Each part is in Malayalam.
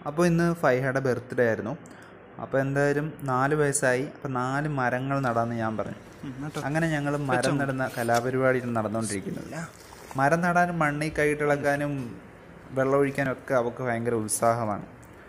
അപ്പോൾ ഇന്ന് ഫൈഹയുടെ ബർത്ത്ഡേ ആയിരുന്നു അപ്പോൾ എന്തായാലും നാല് വയസ്സായി അപ്പോൾ നാല് മരങ്ങൾ നടാമെന്ന് ഞാൻ പറഞ്ഞു അങ്ങനെ ഞങ്ങൾ മരം നടുന്ന കലാപരിപാടി നടന്നുകൊണ്ടിരിക്കുന്നത് മരം നടാനും മണ്ണിൽ കൈയിട്ടിളക്കാനും വെള്ളമൊഴിക്കാനും ഒക്കെ അവൾക്ക് ഭയങ്കര ഉത്സാഹമാണ്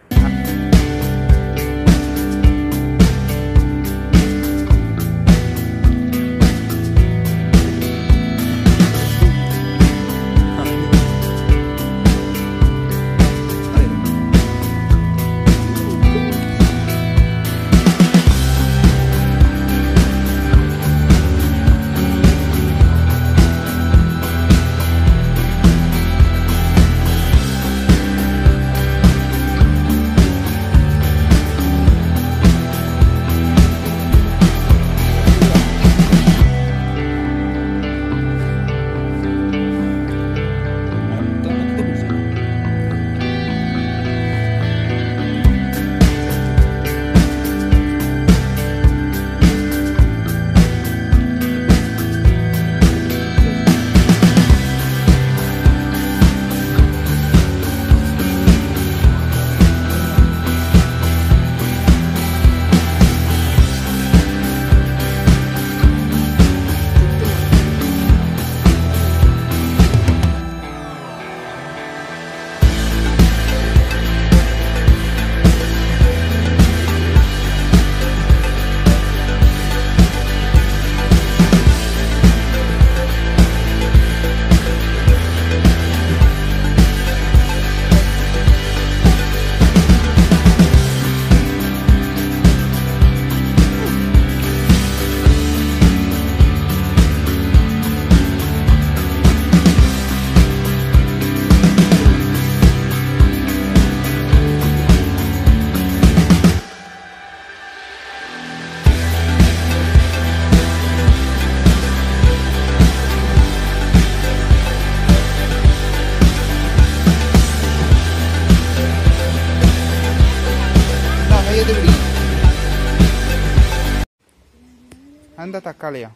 എന്താ തക്കാളിയോ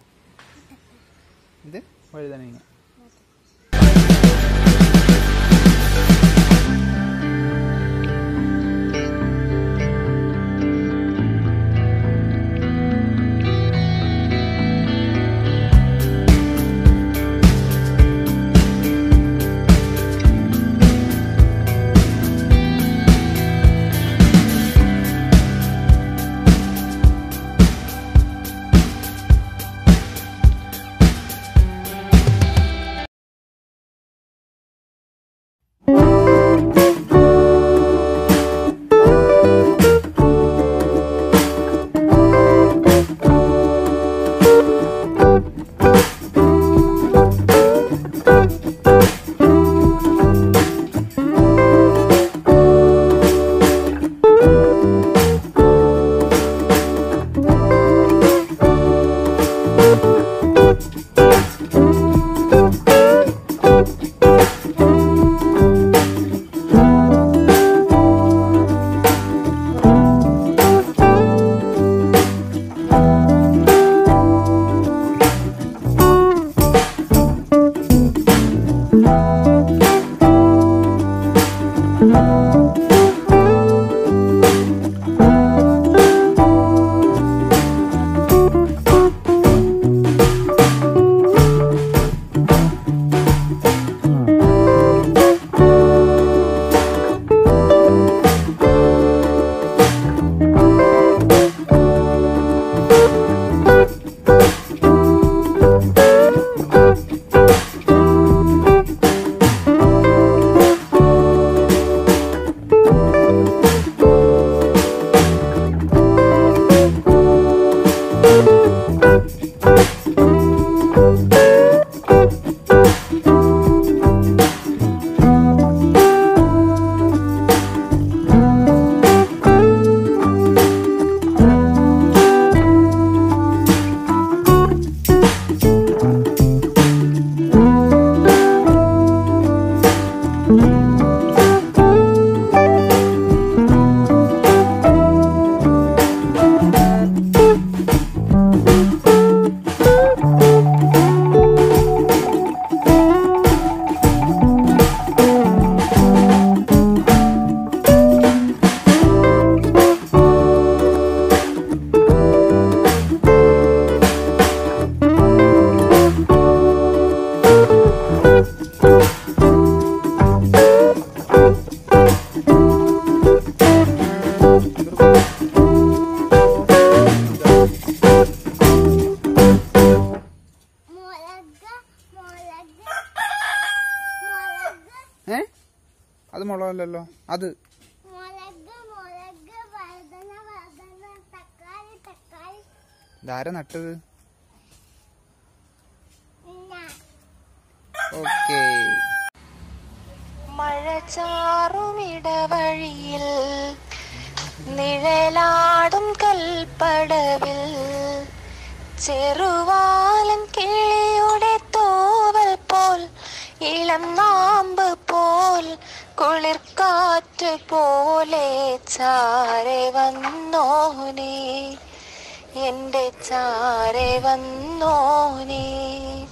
ഇത് വഴുതനങ്ങ ഏ അത് മുളകല്ലല്ലോ അത് മുളക് മുളക് വഴുതന വഴുതന തക്കാളി തക്കാളി ധാര നട്ടത് ഞാൻ ഓക്കേ മഴ ചാറുമിടവഴിയിൽ നിഴലാടും കൽപ്പടവിൽ ചെറുവാലൻ കിളിയുടെ തോവൽ പോൽ ഇളം നാമ്പ് പോൽ കുളിർക്കാറ്റ് പോലെ ചാരെ വന്നോനേ എന്റെ ചാരെ വന്നോനേ